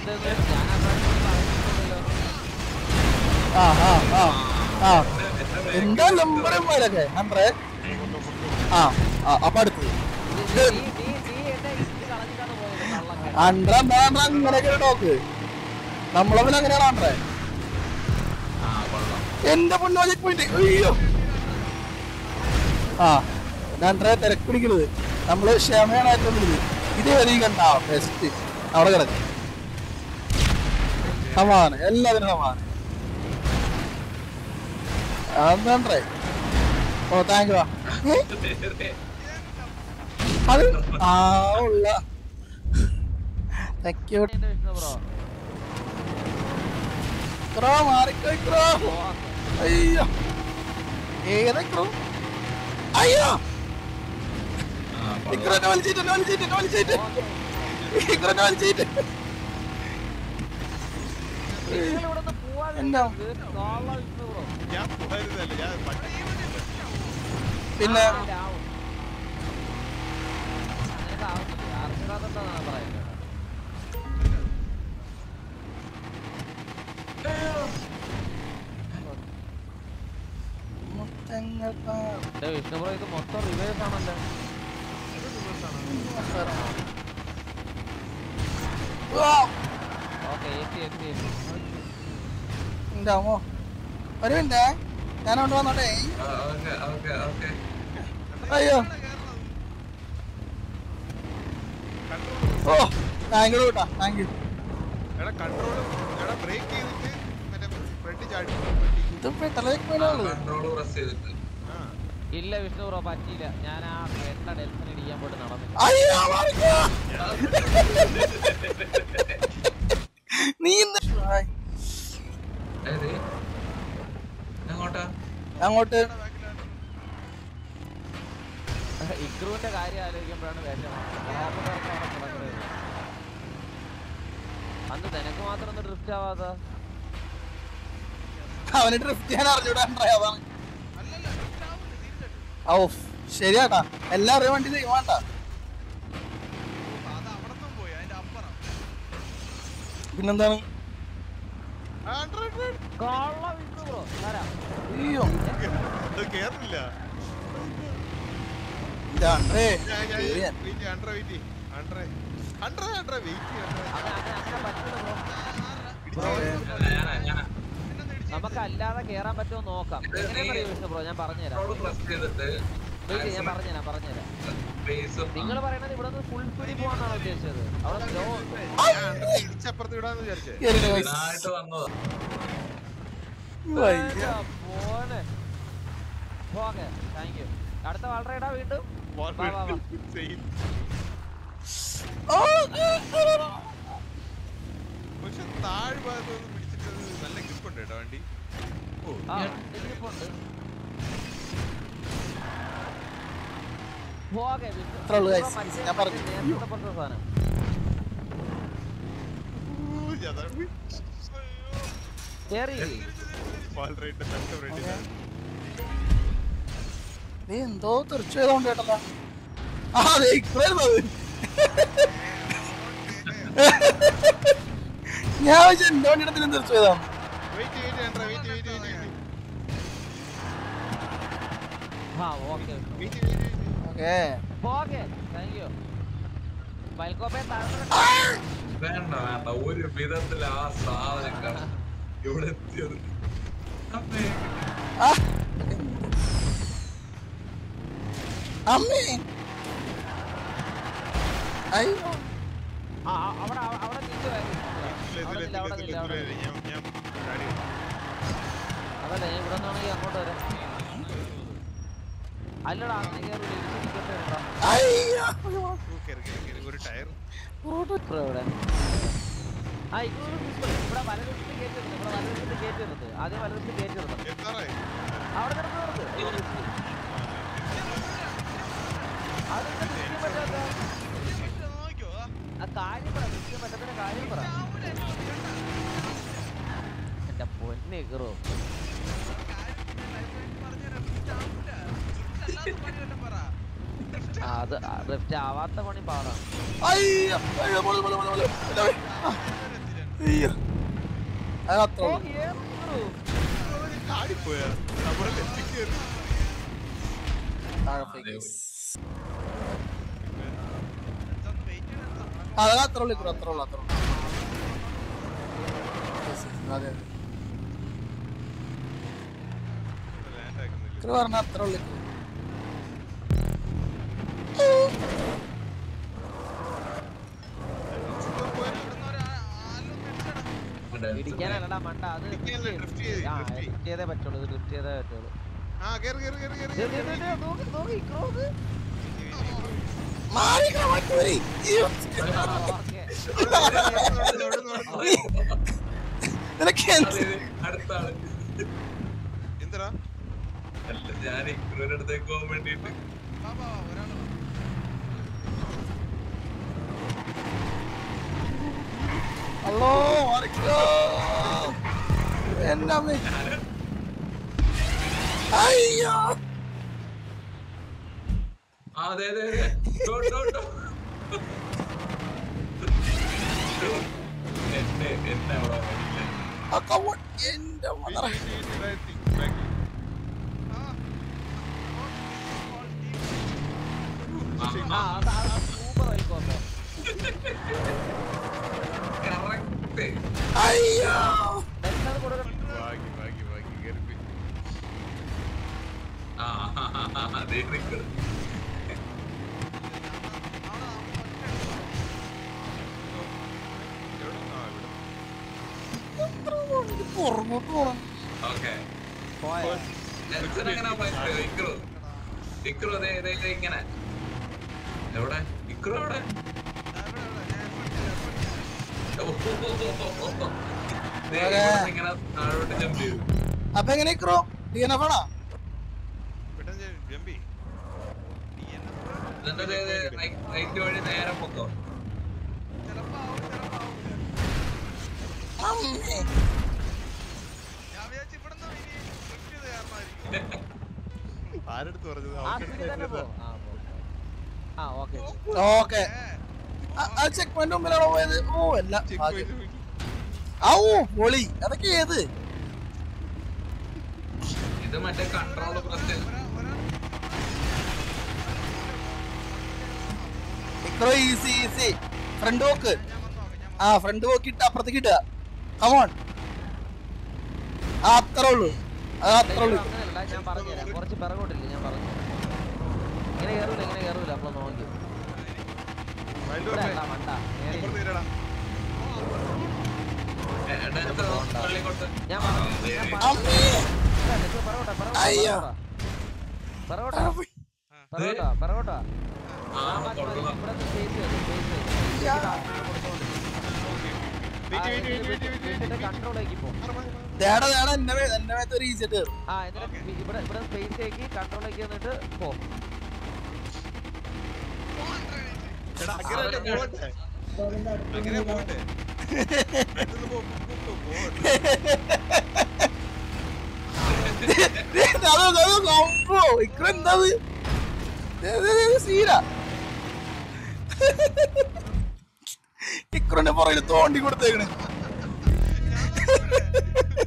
എന്തെന്ന് ഞാൻ പറയുന്നില്ലല്ലോ ആ ആ ആ ആ എന്താ നമ്പറന്മാരൊക്കെ നമ്പറേ ആ ആ അപ്പൊ അടുത്തത് നീ നീ നീ എന്നെ ഇത് കളഞ്ഞിട്ടാണ് പോയത് കള്ളൻ അണ്ട്ര എന്താ അണ്ട്ര അങ്ങനെയൊക്കെ നോക്ക് നമ്മളവൻ അങ്ങനെയാണ് അണ്ട്രേ ആ കൊള്ളാം എന്റെ പൊന്നോ ചെക്ക് പോയിന്റ് അയ്യോ ആ രണ്ടര തിരക്ക് പിടിക്കണത് നമ്മള് ക്ഷമയാണ് ഏറ്റവും വലുത് ഇത് വരെ കണ്ട ബെസ്റ്റ് അവിടെ കിടക്കും സമാധാനം എല്ലാത്തിനും സമാധാനം അതെന്തേ ഓ താങ്ക് യു അത് ആ ഉള്ള താങ്ക് യു എന്റെ വിഷ്ണു ബ്രോ ക്രോ മാറിക്കോ ക്രോ അയ്യോ ഏതാ ക്രോ അയ്യോ ആ ഇക്രോനെ വലിച്ചിട്ട് എന്നെ വലിച്ചിട്ട് എന്നെ വലിച്ചിട്ട് ഇക്രോനെ വലിച്ചിട്ട് ഇവിടെ നിന്ന് പോവാൻ എന്താ? കള്ള വിഷ്ണു ബ്രോ ഞാൻ പോയിരുന്നല്ല ഞാൻ പട്ടി പിന്നെ ആവും. നിനക്ക് ആവുന്നില്ല അറിഞ്ഞിടാത്തതാണ് പറയുന്നത് മുത്തങ്ങൾ പാ- എന്റെ വിഷ്ണു ബ്രോ ഇത് മൊത്തം റിവേഴ്സ് ആണല്ലോ ഓ, ഓക്കെ എത്തി എത്തി എത്തി എൻ്റെ അമ്മോ ഒരു മിനിറ്റ് ഞാൻ കൊണ്ട് വന്നോട്ടെ ഓക്കെ ഓക്കെ ഓക്കെ അയ്യോ ഓ താങ്ക് യു കേട്ടാ താങ്ക് യു എടാ കൺട്രോൾ എടാ ബ്രേക്ക് ചെയ്തിട്ട് മറ്റേ ഫ്രണ്ട് ചാടി വണ്ടി. ഇത് പെട്ടെന്നേക്ക് പോലുള്ളത് കൺട്രോൾ പ്രസ് ചെയ്തിട്ട് ആ ഇല്ല വിഷ്ണു ബ്രോ പറ്റിയില്ല ഞാൻ ആ വെള്ള ഡെൽഫിന് ഇടിക്കാൻ പോയിട്ട് നടന്നു അയ്യോ മാറിക്കോ. നീ എന്ത് ഹായ്. ഏത് എങ്ങോട്ടാ അങ്ങോട്ട് ഇക്രുവിന്റെ കാര്യം ആലോചിക്കുമ്പോഴാണ് വിഷമം മോഹമ്മദ് അർക്കം അവിടെ കിടക്കുന്നത് അന്ന് നിനക്ക് മാത്രം ഒന്ന് ഡ്രിഫ്റ്റ് ആവാത്ത അവന് ഡ്രിഫ്റ്റ് ചെയ്യാൻ അറിഞ്ഞൂടാ അതാണ് ഓ ശരിയാട്ടാ എല്ലാവരെയും വണ്ടി ചെയ്യും വേണ്ട അത് അവിടെ നിന്നും പോയി അതിന്റെ അപ്പുറം പിന്നെന്താണ് ആ, ഉണ്ട്, ഉണ്ട്, ഉണ്ട്. കള്ള വിഷ്ണു ബ്രോ തരാം അയ്യോ അത് കേറില്ല ഇതാണ്ടേ ഞാൻ ഞാൻ ശരിയാ. Wait under wait under under under wait അങ്ങനെ അങ്ങനെ അങ്ങനെ പറ്റില്ല ബ്രോ ഞാനാ ഞാനാ നമുക്ക് അല്ലാതെ കേറാൻ പറ്റുമോ നോക്കാം ഇത് എങ്ങനെ നീ- പറയൂ വിഷ്ണു ബ്രോ ഞാൻ പറഞ്ഞുതരാം കൺട്രോൾ പ്രസ് ചെയ്തിട്ട് വെയിറ്റ് ഞാൻ പറഞ്ഞുതരാം പറഞ്ഞുതരാം ബേസ് നിങ്ങൾ പറയണത് ഇവിടെ നിന്ന് ഫുൾ സ്പീഡിൽ പോകാനാണോ ഉദ്ദേശിച്ചത് അവിടെ സ്ലോ ഞാൻ അണ്ടർ ഇടിച്ചപ്പുറത്ത് വിടാന്ന് വിചാരിച്ചേ കേറിയിട്ട് പോയി. ഇതിനായിട്ട് വന്നതാ വയ്യ. പോനെ ഓക്കെ താങ്ക് യു അടുത്ത വളരെ ഇടാ വീണ്ടും വാ, വാ, വാ. സെയിം ഓ, ആ, ആ, ആ. പക്ഷെ താഴ്ഭാഗത്ത് ഒന്ന് പിടിച്ചിട്ട് നല്ല ഗ്രിപ്പ് ഉണ്ട് കേട്ടോ വണ്ടി ഓ ആ, ഇതിലിപ്പുണ്ട്. ഓക്കേ, വിഷ്ണു. അത്രേ ഉള്ളൂ guys. ഇപ്പൊ മറ്റേ ഞാൻ പറഞ്ഞു. നേരത്തെ പറഞ്ഞ സാധനം. കേറി. വാൾറൈറ്റ് തൊട്ട് ഫ്രണ്ടിൽ നീ എന്തോ തെറിച്ചു ചെയ്തോണ്ട് കേട്ടല്ല ആ അതെ ഇത്രയായിരുന്നു അത് ഞാൻ വെച്ച എന്റെ വണ്ടിയുടെ എന്തിനും തെറിച്ചു ചെയ്താണ് wait wait under wait wait wait ആ, okay, Vishnu. Wait wait okay okay, thank you. ബൈക്കോപ്പേ താഴെ വേണ്ട വേണ്ട ഒരു വിധത്തിൽ ആ സാധനം കാണാം ഇവിടെ എത്തിയത് അമ്മേ. ആ. അമ്മേ അയ്യോ ആ, ആ, അവിടെ അവിടെ- അവിടെ നിൽക്ക് വേഗം. അവിടെ നില്ല, അവിടെ നില്ല, അവിടെ നില്ല. ഞാൻ ഞാൻ ചാടി അതല്ല ഞാൻ ഇവിടെ നിന്നാണെങ്കിൽ അങ്ങോട്ട് വരാം അല്ലടാ അങ്ങനെ കയറി ഇരിക്കട്ടെ അയ്യോ കേറി കേറി കേറി ഒരു ടയർ ഇപ്പൊ എവിടെ? ആ, ഇങ്ങോട്ട് ഇവിടെ ഇവിടെ വലതുവശത്ത് gate ഉണ്ട്. ഇവിടെ വലതുവശത്ത് gate ഉണ്ട്. ആദ്യം വലതുവശത്ത് gate ഉണ്ട്. എത്താറായി അവിടെ കിടന്ന് നിർത്ത്. അതെന്താ നിൽക്കാൻ പറ്റാത്ത? ആ കാര്യം പറ, നിൽക്കാൻ പറ്റാത്തതിന്റെ കാര്യം പറ. എന്റെ പൊന്നെ ഇഗ്റോ. ആ, അത് റിഫ്റ്റ് ആവാത്ത പണി പാടാണ് അയ്യോ അയ്യോ മോള് മോള് മോള് മോള് ഇല്ല, ആ. അയ്യോ അത് അത്ര ഓ, ഉള്ളൂ. ഏറ് ഇക്രു. അവന് ചാടിപ്പോയാ നമ്മുടെ ലെഫ്റ്റിൽ കയറി താഴെ fake ആയി. ആ, അത് അത്ര ഉള്ളു ഇക്രു അത്ര ഉള്ളു അത്ര ഉള്ളു Yes, yes, അതെ അതെ ലാൻഡ് ആക്കുന്നില്ല ഇക്രു പറഞ്ഞ അത്ര ഉള്ളു ഇക്രു ഇവിടെ ഇടിക്കാനല്ലടാ മണ്ട അത് ഇടിക്കാനല്ല, drift drift ചെയ്ത്. ചെയ്ത്, ആ, drift ചെയ്ത്. drift ചെയ്തേ പറ്റുള്ളൂ ഇത് drift ചെയ്തേ പറ്റുള്ളൂ ആ കേറി കേറി കേറി കേറി ദേ, ദേ, ദേ, ദേ, നോക്ക്, നോക്ക്, ഇക്രു നോക്ക്. മാറിക്കണ മാറ്റൂരി ആ, ഓക്കേ. നിനക്ക് എന്ത് അതെ, അടുത്ത ആള് എന്തടാ അല്ല ഞാൻ ഇക്രൂന്റെ അടുത്തേക്ക് പോകാൻ വേണ്ടിട്ട് അല്ലോ മാറിക്കോ എന്റെ അമ്മ അയ്യോ ആ അതെ അതെ അതെ ഡോ, ഡോ, ഡോ. എന്നെ എന്നെ അവിടെ വരില്ല. ആ കവൺ എന്റെ മദർ ആ, അത് അത് അത് super ആയിക്കോട്ടെ. Correct. അയ്യോ Delta അത് കൊടുക്കണം. ഭാഗ്യം ഭാഗ്യം ഭാഗ്യം കേറി പോയി. ആ, ആ, ആ, ആ, അതെ നിക്കണ്. എവിടെ? ആ, ഇവിടെ. പുറകോട്ട് പോണം Okay. പോയോ? നെൽസൺ എങ്ങനാ പോയത്? ഇക്രു. ഇക്രു ദേ, ദേ, ദേ ഇങ്ങനെ. എവിടെ ഇക്രു എവിടെ ഓ, ഓ, ഓ, ഓ, ഓ, ഓ. ദേ, ഓക്കേ. ഇവിടുന്ന് ഇങ്ങനെ താഴോട്ട് ജമ്പ് ചെയ്തു അപ്പൊ എങ്ങനെ ക്രോ ഡി എൻ എഫ് ആണോ പെട്ടെന്ന് ഞാൻ ജമ്പി. നീ എന്നെ എന്നിട്ട് ദേ, ദേ, റൈ- റൈറ്റ് വഴി നേരെ പൊക്കോ അമ്മേ. ആരെടുത്ത് പറഞ്ഞത് ആ, അവന്റെ സ്പീഡിൽ തന്നെ പോ. ആ, പോ. ആ, ഓക്കേ. ഓക്കെ ആ ചെക്ക് പോയിന്റ് മുമ്പിലാണോ പോയത് ഓ അല്ല ചെക്ക് ഭാഗ്യം. പോയിട്ട് ഔ പൊളി അതൊക്കെ ഏത് ഇത് മറ്റേ കൺട്രോൾ പ്രസ് ഇക്രോ ഈസി ഈസി ഫ്രണ്ട് വോക്ക് ആ ഫ്രണ്ട് വോക്ക് ഇട്ട് അപ്പുറത്തേക്ക് ഇട്ടുക കമോൺ ആ അത്രേ ഉള്ളൂ അത് അത്രേ ഉള്ളൂ അങ്ങനെയല്ല ഞാൻ പറഞ്ഞുതരാം കുറച്ച് പിറകോട്ടില്ല ഞാൻ പറഞ്ഞു ഇങ്ങനെ കയറൂല ഇങ്ങനെ കയറൂല അപ്പൊ നോക്കി വൈൽഡ് ഇവിടെ വന്നേ. അല്ല മണ്ട നേരെ അപ്പുറത്ത് ഇരടാ. പള്ളിക്കോട്ട് ഞാൻ പറഞ്ഞു ഞാൻ പറഞ്ഞു അമ്മേ ഇല്ല, നിക്ക് പിറകോട്ടാ, പിറകോട്ടാ, അയ്യോ. പിറകോട്ടാ. ആ, പിറകോട്ടാ, പിറകോട്ടാ. ആ ആ, മതി, മതി. കൊള്ളാം ഇവിടെ നിന്ന് space ചെയ്ത്, space ചെയ്ത്. ഇതിലേക്ക് ആൾക്കാരെ കൊടുത്തോണ്ട്. വെയിറ്റ്, ആ, വെയിറ്റ്, ഇത് വെയിറ്റ്, വെയിറ്റ്, വെയിറ്റ്, ഇതിന്റെ വെയിറ്റ്. control ആക്കി പോ. മാറ്, മാറ്, മാറ്. ദേടാ ദേടാ എന്റെ മേ എന്റെ മേത്ത് ഒരു ഈസിട്ട് കയറും ആ, എന്നിട്ട് ഇവിടെ ഇവിടെ സ്പേസ് ആക്കി കൺട്രോൾ ആക്കി എന്നിട്ട് പോ എടാ, അങ്ങനെയല്ല പോകട്ടെ. അങ്ങനെ പോകട്ടെ. പെട്ടെന്ന് പോ, പോ, പോ, പോകട്ടെ. അത് അത് കമ്പോ ഇക്ര എന്താ സീര ഇക്രന്റെ പുറകില് തോണ്ടി കൊടുത്തേക്കണ്